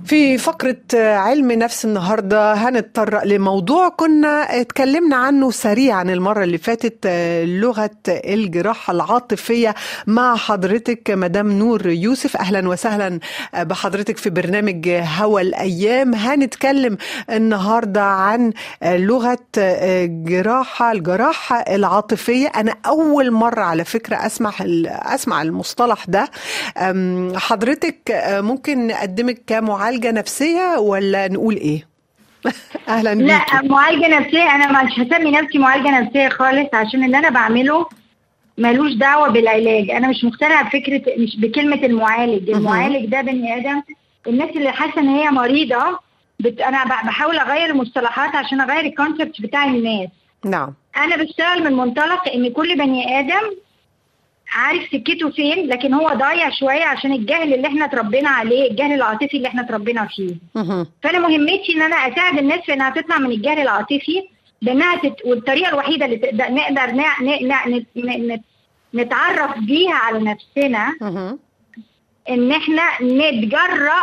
في فقرة علم نفس النهاردة هنتطرق لموضوع كنا اتكلمنا عنه سريعا المرة اللي فاتت لغة الجراحة العاطفية مع حضرتك مدام نور يوسف أهلا وسهلا بحضرتك في برنامج هوا الأيام هنتكلم النهاردة عن لغة جراحة الجراحة العاطفية أنا أول مرة على فكرة أسمع أسمع المصطلح ده حضرتك ممكن نقدمك كمعالجة نفسية ولا نقول ايه؟ اهلا بيكي لا معالجه نفسيه انا مش هسمي نفسي معالجه نفسيه خالص عشان اللي انا بعمله ملوش دعوه بالعلاج انا مش مقتنعه بفكره مش بكلمه المعالج المعالج ده بني ادم الناس اللي حاسه ان هي مريضه بت... انا بحاول اغير المصطلحات عشان اغير الكونسبت بتاع الناس نعم انا بشتغل من منطلق ان كل بني ادم عارف سكته فين لكن هو ضايع شويه عشان الجهل اللي احنا اتربينا عليه الجهل العاطفي اللي احنا اتربينا فيه مهم. فانا مهمتي ان انا اساعد الناس في انها تطلع من الجهل العاطفي بانها تت... والطريقه الوحيده اللي تقدر نقدر ن... ن... ن... ن... ن... نتعرف بيها على نفسنا مهم. ان احنا نتجرأ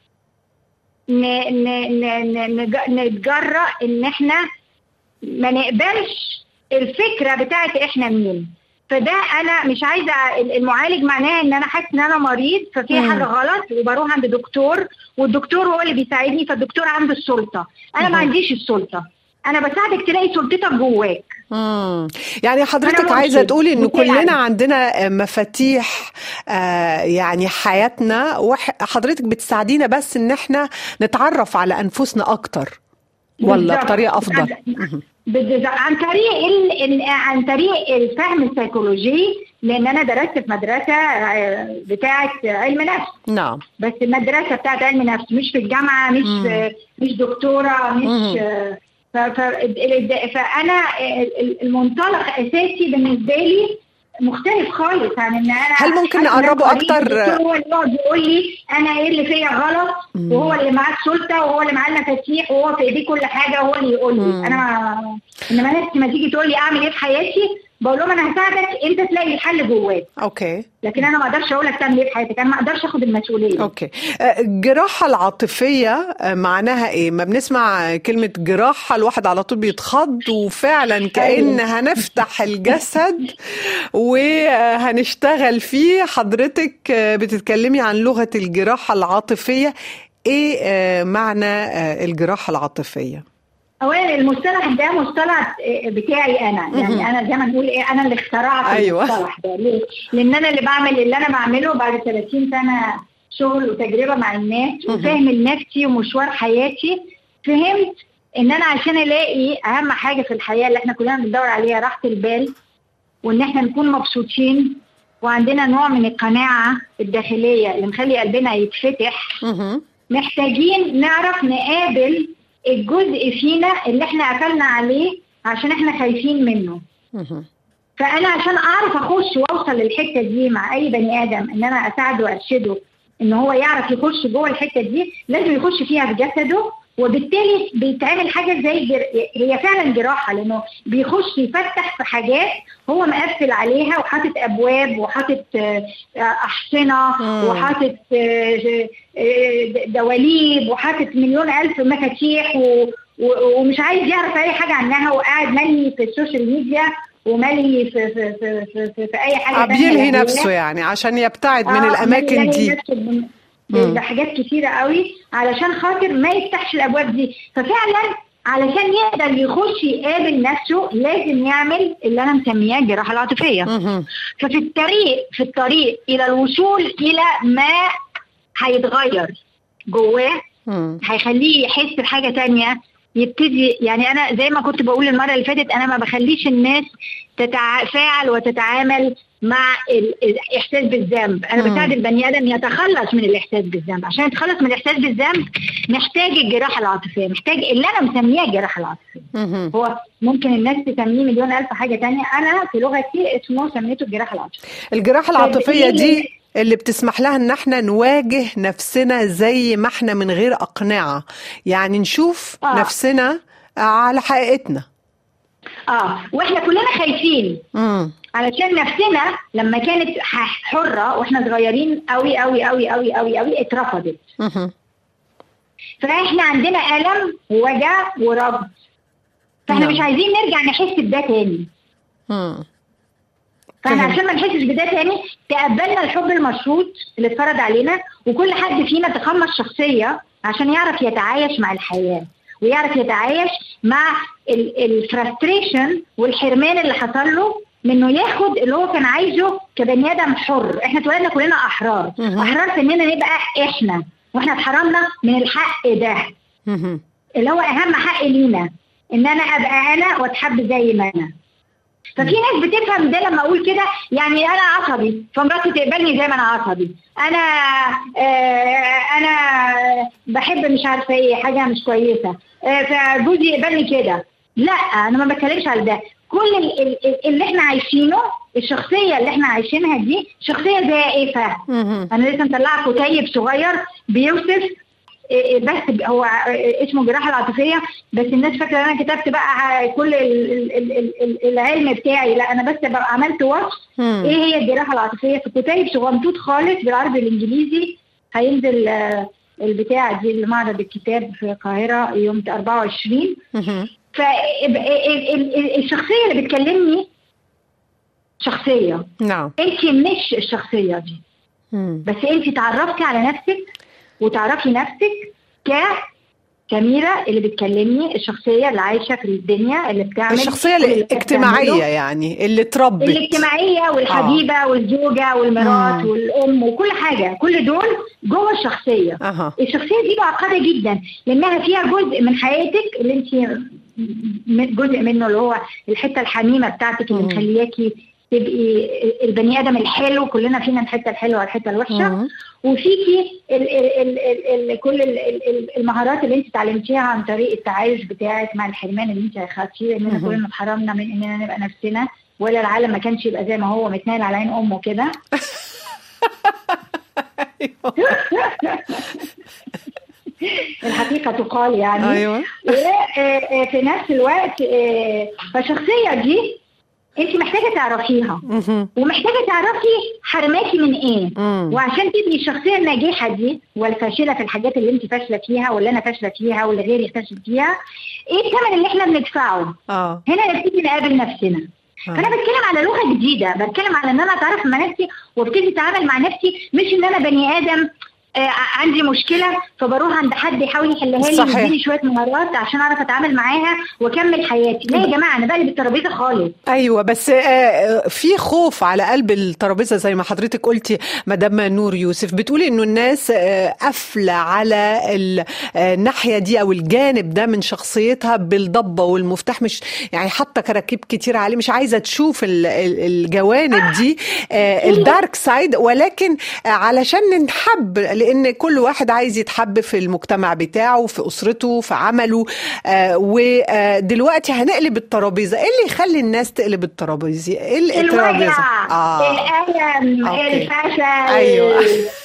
ن... ن... ن... ن... نج- نتجرأ ان احنا ما نقبلش الفكره بتاعت احنا مين فده انا مش عايزه المعالج معناه ان انا حاسس ان انا مريض ففي مم. حاجه غلط وبروح عند دكتور والدكتور هو اللي بيساعدني فالدكتور عنده السلطه انا مهم. ما عنديش السلطه انا بساعدك تلاقي سلطتك جواك مم. يعني حضرتك أنا عايزة مرشد تقولي إن مساعد. كلنا عندنا مفاتيح آه، يعني حياتنا وحضرتك بتساعدينا بس إن احنا نتعرف على أنفسنا أكتر ولا بالظبط. بطريقة أفضل عن- مهم. بالظبط. عن طريق ال... ال... عن طريق الفهم السيكولوجي لان انا درست في مدرسه آه، بتاعه علم نفس نعم بس المدرسه بتاعت علم نفس مش في الجامعه مش مم. مش دكتوره مم. مش ف ف ال- فانا ال- المنطلق اساسي بالنسبه لي مختلف خالص عن ان انا هل ممكن حاسة إن أنا نقربه مريض، أكتر؟ الدكتور هو اللي يقعد يقول لي انا ايه اللي فيا غلط مم. وهو اللي معاه السلطه وهو اللي معاه المفاتيح وهو في ايديه كل حاجه وهو اللي يقول لي مم. انا ما- انما ناس ما تيجي تقول لي اعمل ايه في حياتي بقول لهم انا هساعدك انت تلاقي الحل جواك أوكي لكن انا ما اقدرش اقول لك تعمل ايه في حياتك انا ما اقدرش اخد المسؤوليه اوكي آه، الجراحة العاطفية آه، معناها ايه؟ ما بنسمع كلمة جراحة الواحد على طول بيتخض وفعلا كأن هنفتح الجسد وهنشتغل فيه حضرتك آه، بتتكلمي عن لغة الجراحة العاطفية ايه آه، معنى آه، الجراحة العاطفية؟ اولا المصطلح ده مصطلح بتاعي انا مهم. يعني انا زي ما نقول ايه انا اللي اخترعت أيوة. المصطلح ده ليه؟ لان انا اللي بعمل اللي انا بعمله بعد 30 سنه شغل وتجربه مع الناس مهم. وفهم لنفسي ومشوار حياتي فهمت ان انا عشان الاقي اهم حاجه في الحياه اللي احنا كلنا بندور عليها راحه البال وان احنا نكون مبسوطين وعندنا نوع من القناعه الداخليه اللي مخلي قلبنا يتفتح مهم. محتاجين نعرف نقابل الجزء فينا اللي احنا قفلنا عليه عشان احنا خايفين منه مهم. فانا عشان اعرف اخش واوصل للحته دي مع اي بني ادم ان انا اساعده وارشده ان هو يعرف يخش جوه الحته دي لازم يخش فيها بجسده وبالتالي بيتعمل حاجه زي جر... هي فعلا جراحه لانه بيخش يفتح في حاجات هو مقفل عليها وحاطط ابواب وحاطط آه، آه، احصنه مم. وحاطط آه، آه، دواليب وحاطط مليون الف مفاتيح و... و- ومش عايز يعرف اي حاجه عنها وقاعد ملي في السوشيال ميديا وملي في في في في, في, في اي حاجه تانية بيلهي لهوية. نفسه يعني عشان يبتعد من آه، الأماكن ملي دي نفسه ب- مم. بحاجات كتيره قوي علشان خاطر ما يفتحش الابواب دي ففعلا علشان يقدر يخش يقابل نفسه لازم يعمل اللي انا مسمياه الجراحه العاطفيه مهم. ففي الطريق في الطريق الى الوصول الى ما هيتغير جواه مم. هيخليه يحس بحاجه تانية يبتدي يعني انا زي ما كنت بقول المره اللي فاتت انا ما بخليش الناس تتفاعل وتتعامل مع ال- الاحساس بالذنب انا مم. بساعد البني ادم يتخلص من الاحساس بالذنب عشان يتخلص من الاحساس بالذنب محتاج الجراحه العاطفيه محتاج اللي انا مسمياه الجراحه العاطفيه مهم. هو ممكن الناس تسميه مليون الف حاجه تانية انا في لغتي اسمه سميته الجراحه العاطفيه الجراحة العاطفية طيب، دي اللي بتسمح لها ان احنا نواجه نفسنا زي ما احنا من غير اقنعة يعني نشوف آه. نفسنا على حقيقتنا اه واحنا كلنا خايفين امم علشان نفسنا لما كانت ح- حرة واحنا صغيرين قوي قوي قوي قوي قوي قوي اترفضت مهم. فاحنا عندنا الم ووجع وربط فاحنا نعم. مش عايزين نرجع نحس بده تاني مم. فاحنا فهم. عشان ما نحسش بده تاني تقبلنا الحب المشروط اللي اتفرض علينا وكل حد فينا تقمص شخصيه عشان يعرف يتعايش مع الحياه ويعرف يتعايش مع الفرستريشن والحرمان اللي حصل له من انه ياخد اللي هو كان عايزه كبني ادم حر احنا اتولدنا كلنا احرار مهم. احرار في اننا نبقى احنا واحنا اتحرمنا من الحق ده مهم. اللي هو اهم حق لينا ان انا ابقى انا واتحب زي ما انا ففي ناس بتفهم ده لما اقول كده يعني انا عصبي فمراتي تقبلني زي ما انا عصبي انا آه انا بحب مش عارفه ايه حاجه مش كويسه آه فجوزي يقبلني كده لا انا ما بتكلمش على ده كل ال- ال- ال- اللي احنا عايشينه الشخصيه اللي احنا عايشينها دي شخصيه زائفه مهم. انا لسه مطلعه كتيب صغير بيوصف إيه إيه بس هو إيه اسمه الجراحه العاطفيه بس الناس فاكره ان انا كتبت بقى كل ال- ال- ال- ال- العلم بتاعي لا انا بس بقى عملت وصف مم. ايه هي الجراحه العاطفيه في كتيب صغنطوط خالص بالعربي الانجليزي هينزل آه، البتاع دي لمعرض الكتاب في القاهره يوم 24 مهم. فالشخصيه اللي بتكلمني شخصيه نعم انت مش الشخصيه دي مم. بس انت تعرفتي على نفسك وتعرفي نفسك ك كميرة اللي بتكلمني الشخصية اللي عايشة في الدنيا اللي بتعمل الشخصية كل اللي الاجتماعية بتعمله. يعني اللي اتربت الاجتماعية والحبيبة والزوجة والمرات مم. والأم وكل حاجة كل دول جوه الشخصية أها الشخصية دي معقدة جدا لأنها فيها جزء من حياتك اللي انت م- جزء منه اللي هو الحتة الحميمة بتاعتك اللي مم. مخلياكي تبقي البني ادم الحلو كلنا فينا الحته الحلوه والحته الوحشه مم. وفيكي ال ال ال ال ال كل ال ال ال المهارات اللي انت اتعلمتيها عن طريق التعايش بتاعك مع الحرمان اللي انت اخدتيه اننا مهم. كلنا اتحرمنا من اننا نبقى نفسنا ولا العالم ما كانش يبقى زي ما هو متنال على عين امه كده الحقيقه تقال يعني أيوة وفي نفس الوقت آه، فالشخصيه دي انت محتاجه تعرفيها مهم. ومحتاجه تعرفي حرماكي من ايه مم. وعشان تبقي الشخصيه الناجحه دي والفاشله في الحاجات اللي انت فاشله فيها واللي انا فاشله فيها واللي غيري فاشل فيها ايه الثمن اللي احنا بندفعه اه هنا نبتدي نقابل نفسنا آه. فانا بتكلم على لغه جديده بتكلم على ان انا اتعرف مع نفسي وابتدي اتعامل مع نفسي مش ان انا بني ادم آه ع- عندي مشكله فبروح عند حد يحاول يحلها لي صحيح. ويديني شويه مهارات عشان اعرف اتعامل معاها واكمل حياتي لا يا جماعه انا بقلب الترابيزه خالص ايوه بس آه، في خوف على قلب الترابيزه زي ما حضرتك قلتي مدام نور يوسف بتقولي انه الناس آه، قافله على ال- آه، الناحيه دي او الجانب ده من شخصيتها بالضبه والمفتاح مش يعني حاطه كراكيب كتير عليه مش عايزه تشوف ال- ال- الجوانب دي آه، الدارك سايد ولكن آه، علشان نحب لان كل واحد عايز يتحب في المجتمع بتاعه في اسرته في عمله آه، ودلوقتي هنقلب الترابيزه ايه اللي يخلي الناس تقلب الترابيزه ايه ال- الترابيزه الوجع اه الألم أوكي. الفشل أيوة.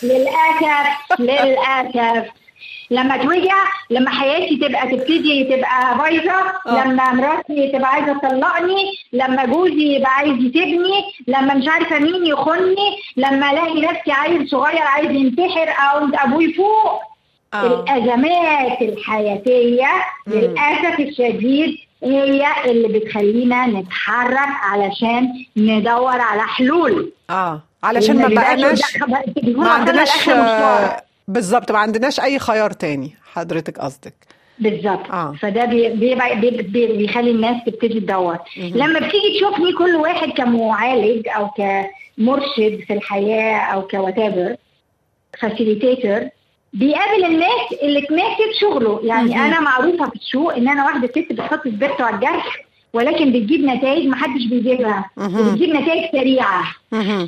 للأسف للأسف لما توجع لما حياتي تبقى تبتدي تبقى بايظه آه. لما مراتي تبقى عايزه تطلقني لما جوزي يبقى عايز يسيبني لما مش عارفه مين يخوني لما الاقي نفسي عيل صغير عايز ينتحر او ابوي فوق آه. الازمات الحياتيه مم. للاسف الشديد هي اللي بتخلينا نتحرك علشان ندور على حلول اه علشان ما لأن بيبقاش بقناش قدام- بيكون ما وصلنا عندناش لآخر مشوار. آه، بالظبط ما عندناش اي خيار تاني حضرتك قصدك بالظبط آه. فده بي بي بي بي بيخلي الناس تبتدي تدور مهم. لما بتيجي تشوفني كل واحد كمعالج او كمرشد في الحياه او كواتيفر فاسيليتيتور بيقابل الناس اللي تناسب شغله يعني مهم. انا معروفه في السوق ان انا واحده ست بتحط سبيرتو على الجرح ولكن بتجيب نتائج محدش بيجيبها مهم. وبتجيب نتائج سريعه مهم.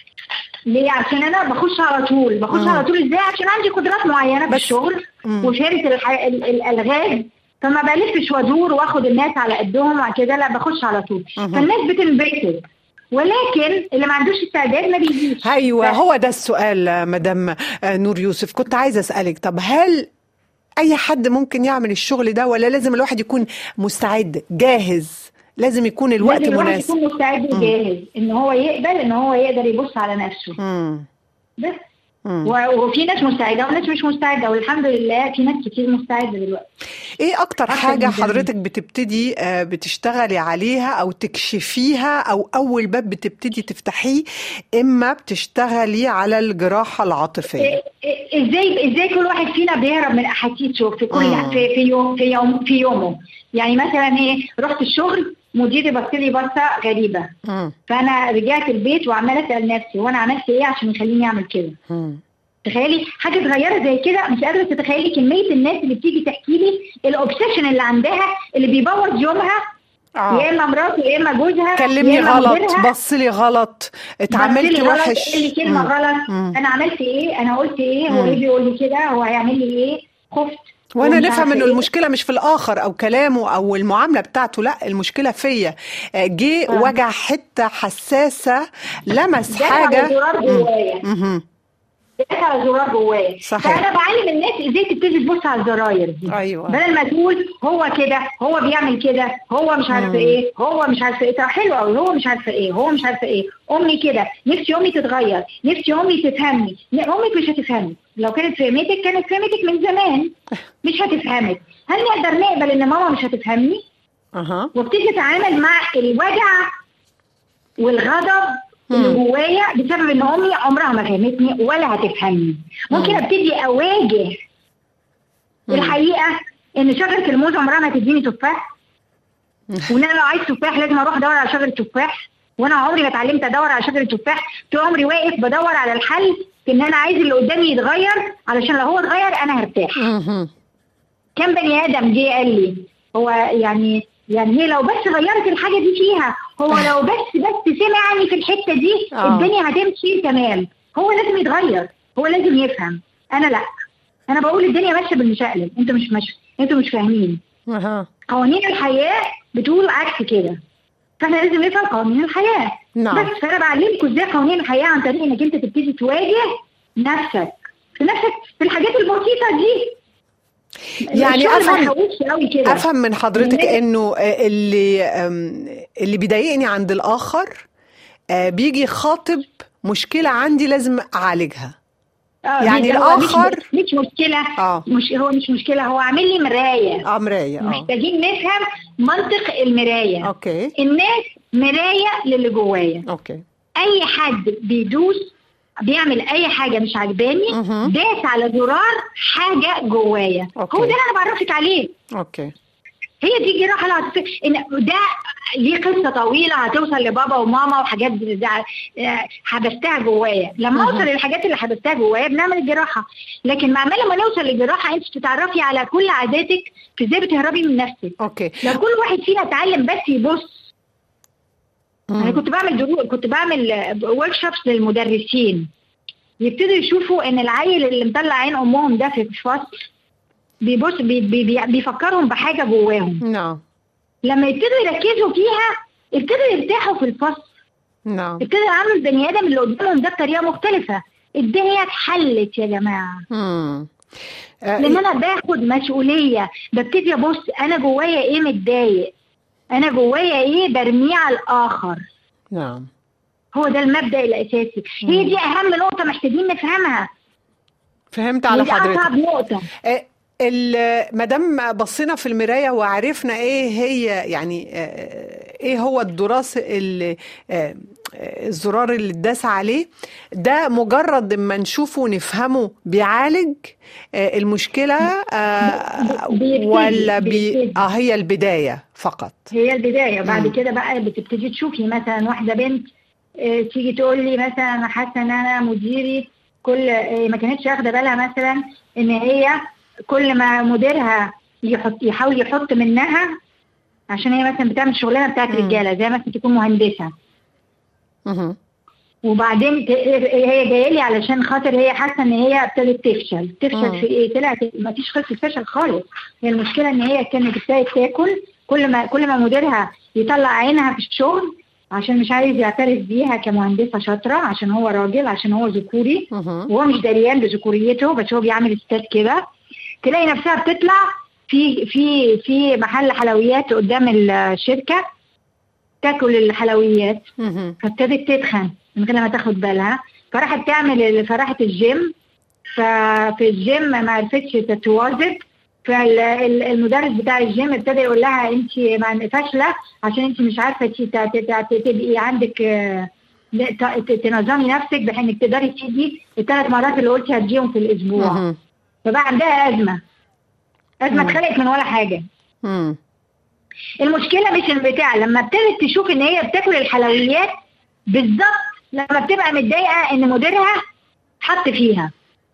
ليه عشان انا بخش على طول بخش مم. على طول ازاي عشان عندي قدرات معينه في بس- الشغل مم. وفهمت الح... ال- الالغاز فما بلفش وادور واخد الناس على قدهم وبعد كده لا بخش على طول مهم. فالناس بتنبسط ولكن اللي ما عندوش استعداد ما بيجيش ايوه ف- هو ده السؤال آه، مدام آه، نور يوسف كنت عايزه اسالك طب هل اي حد ممكن يعمل الشغل ده ولا لازم الواحد يكون مستعد جاهز لازم يكون الوقت لازم الواحد مناسب يكون مستعد وجاهز ان هو يقبل ان هو يقدر يبص على نفسه مم. بس مم. و- وفي ناس مستعده وناس مش مستعده والحمد لله في ناس كتير مستعده دلوقتي ايه اكتر أكتر حاجة من زمان. حضرتك بتبتدي آه، بتشتغلي عليها او تكشفيها او اول باب بتبتدي تفتحيه اما بتشتغلي على الجراحة العاطفية إيه- إيه- ازاي ازاي كل واحد فينا بيهرب من احاسيسه في كل مم. في في يوم في يوم في يومه يعني مثلا ايه رحت الشغل مديري بص لي بصه غريبه مم. فانا رجعت البيت وعماله اسال نفسي وانا عملت ايه عشان يخليني اعمل كده مم. تخيلي حاجه صغيره زي كده مش قادره تتخيلي كميه الناس اللي بتيجي تحكي لي الاوبسيشن اللي عندها اللي بيبوظ يومها يا اه اما مراته يا اما جوزها كلمني يا إما غلط مديرها. بص لي غلط اتعاملت بص لي غلط، وحش قال لي كلمه مم. غلط مم. انا عملت ايه انا قلت ايه هو مم. ليه بيقول لي كده هو هيعمل لي ايه خفت وانا ومش نفهم عارفة انه إيه. المشكله مش في الاخر او كلامه او المعامله بتاعته لا المشكله فيا آه، جه آه. وجع حته حساسه لمس ده على حاجه زرار جوايا مهم. ده على زرار جوايا صحيح. فانا بعلم الناس ازاي تبتدي تبص على الزراير دي ايوه بدل ما تقول هو كده هو بيعمل كده هو مش عارفه مم. ايه هو مش عارفه ايه طب حلو قوي هو مش عارفه ايه هو مش عارفه ايه امي كده نفسي امي تتغير نفسي امي تفهمني لا، امك مش هتفهمك لو كانت فهمتك كانت فهمتك من زمان مش هتفهمك هل نقدر نقبل ان ماما مش هتفهمني اها وابتدي اتعامل مع الوجع والغضب اللي مم. جوايا بسبب ان امي عمرها ما فهمتني ولا هتفهمني ممكن مم. ابتدي اواجه مم. الحقيقه ان شجره الموز عمرها ما تديني تفاح وان انا لو عايز تفاح لازم اروح ادور على شجره تفاح وانا عمري ما اتعلمت ادور على شجره تفاح طول عمري واقف بدور على الحل في ان انا عايز اللي قدامي يتغير علشان لو هو اتغير انا هرتاح مهم. كم بني ادم جه قال لي هو يعني يعني هي لو بس غيرت الحاجه دي فيها هو لو بس بس سمعني في الحته دي آه. الدنيا هتمشي تمام هو لازم يتغير هو لازم يفهم انا لا انا بقول الدنيا ماشيه بالمشقلب انتوا مش مش انتوا مش فاهمين اها قوانين الحياه بتقول عكس كده فاحنا لازم نفهم قوانين الحياه نعم بس فانا بعلمكم ازاي قوانين الحياه عن طريق انك انت تبتدي تواجه نفسك في نفسك في الحاجات البسيطه دي يعني الشغل ما أفهم- يحوش قوي كده افهم من حضرتك الناس- انه آه، اللي آم، اللي بيضايقني عند الاخر آه، بيجي يخاطب مشكله عندي لازم اعالجها آه، يعني دي- هو الآخر- مش, مش مشكله اه مش هو مش مشكله هو عامل لي مرايه اه مرايه اه محتاجين نفهم منطق المرايه اوكي الناس مرايه للي جوايا اوكي اي حد بيدوس بيعمل اي حاجه مش عجباني مهم. داس على زرار حاجه جوايا أوكي. هو ده اللي انا بعرفك عليه اوكي هي دي الجراحه العاطفيه ان ده ليه قصه طويله هتوصل لبابا وماما وحاجات ده آه، حبستها جوايا لما مهم. اوصل للحاجات اللي حبستها جوايا بنعمل الجراحه لكن مع لما نوصل للجراحه انت تتعرفي على كل عاداتك في ازاي بتهربي من نفسك اوكي لو كل واحد فينا اتعلم بس يبص انا مم. كنت بعمل درو... كنت بعمل ورك شوبس للمدرسين يبتدوا يشوفوا ان العيل اللي مطلع عين امهم ده في الفصل بيبص بي... بي... بي... بيفكرهم بحاجه جواهم نعم لما يبتدوا يركزوا فيها ابتدوا يرتاحوا في الفصل نعم ابتدوا يعاملوا البني ادم اللي قدامهم ده بطريقه مختلفه الدنيا اتحلت يا جماعه مم. آه، لان انا باخد مسؤوليه ببتدي ابص انا جوايا ايه متضايق انا جوايا ايه برميه على الاخر نعم هو ده المبدا الاساسي هي دي اهم نقطه محتاجين نفهمها فهمت على ودي اصعب حضرتك نقطه ما دام بصينا في المرايه وعرفنا ايه هي يعني آه، ايه هو الدراسه اللي آه، آه، الزرار اللي اتداس عليه ده مجرد ما نشوفه ونفهمه بيعالج آه، المشكله آه، بيبتدي- ولا بي بيبتدي. اه هي البدايه فقط هي البدايه بعد مم. كده بقى بتبتدي تشوفي مثلا واحده بنت آه، تيجي تقول لي مثلا انا حاسه ان انا مديري كل آه، ما كانتش واخده بالها مثلا ان هي كل ما مديرها يحط يحاول يحط منها عشان هي مثلا بتعمل الشغلانه بتاعت مم. رجاله زي مثلا تكون مهندسه مهم. وبعدين ت- هي جايه لي علشان خاطر هي حاسه ان هي ابتدت تفشل تفشل مم. في ايه طلعت ما فيش قصه فشل خالص هي المشكله ان هي كانت ابتدت تاكل كل ما كل ما مديرها يطلع عينها في الشغل عشان مش عايز يعترف بيها كمهندسه شاطره عشان هو راجل عشان هو ذكوري مهم. وهو مش دريان بذكوريته بس هو بيعمل ستات كده تلاقي نفسها بتطلع في في في محل حلويات قدام الشركه تاكل الحلويات مهم. فابتدت تتخن من غير ما تاخد بالها فراحت تعمل فراحت الجيم ففي الجيم ما عرفتش تتواظب فالمدرس بتاع الجيم ابتدى يقول لها انت فاشله عشان انت مش عارفه ت- ت- ت- تبقي عندك آه، ت- ت- تنظمي نفسك بحيث انك تقدري تيجي الثلاث مرات اللي قلتي هتجيهم في الاسبوع مهم. فبقى عندها ازمه ازمه مم. اتخلقت من ولا حاجه مم. المشكله مش البتاع لما ابتدت تشوف ان هي بتاكل الحلويات بالظبط لما بتبقى متضايقه ان مديرها حط فيها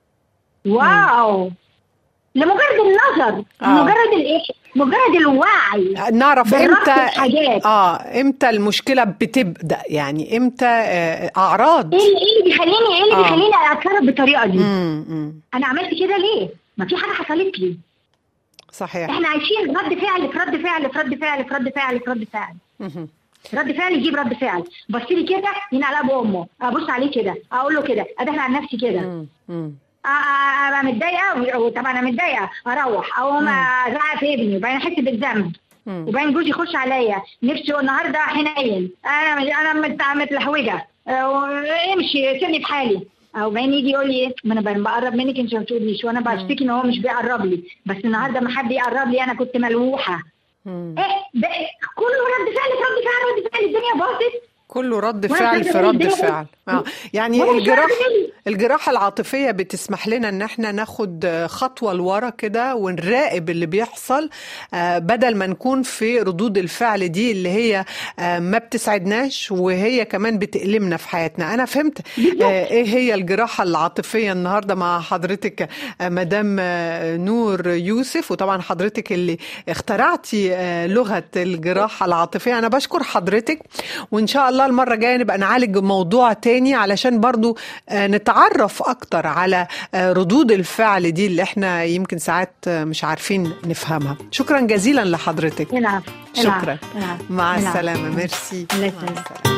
واو لمجرد النظر آه. مجرد الايه مجرد الوعي نعرف بالربط امتى الحاجات. اه امتى المشكله بتبدا يعني امتى آه اعراض ايه اللي إيه اللي بيخليني ايه اللي آه. بيخليني اتصرف بالطريقه دي مم. مم. انا عملت كده ليه ما في حاجه حصلت لي صحيح احنا عايشين رد فعل في رد فعل في رد فعل في رد فعل في رد فعل مهم. رد فعل يجيب رد فعل بص لي كده ينقل ابو امه ابص عليه كده اقول له كده ادافع عن نفسي كده مم. مم. أ- أ- ابقى متضايقه وطبعا انا متضايقه اروح اقوم ازعق في ابني وبعدين احس بالذنب مم. وبعدين جوزي يخش عليا نفسه النهارده حنين انا مش- انا مت- متلهوجه أه، امشي سيبني في حالي او بعدين يجي يقول لي ايه ما انا ب- بقرب منك انت ما بتقوليش وانا بشتكي ان هو مش بيقرب لي بس النهارده ما حد يقرب لي انا كنت ملوحه مم. ايه ده إيه؟ كله رد فعل في رد فعل رد فعل الدنيا باظت كله رد وأنا فعل شايفة في إن رد الدنيا فعل آه. يعني وأنا مش الجراحة عارفة ليه. الجراحة العاطفية بتسمح لنا ان احنا ناخد خطوة لورا كده ونراقب اللي بيحصل آه، بدل ما نكون في ردود الفعل دي اللي هي آه، ما بتسعدناش وهي كمان بتألمنا في حياتنا انا فهمت آه، ايه هي الجراحة العاطفية النهاردة مع حضرتك آه، مدام آه، نور يوسف وطبعا حضرتك اللي اخترعتي آه، لغة الجراحة العاطفية انا بشكر حضرتك وان شاء الله المرة الجاية نبقى نعالج موضوع تاني علشان برضو آه، نتعرف اكتر على آه، ردود الفعل دي اللي احنا يمكن ساعات آه، مش عارفين نفهمها شكرا جزيلا لحضرتك العفو شكرا العفو. مع العفو. السلامة ميرسي الله مع يسلمك. السلامة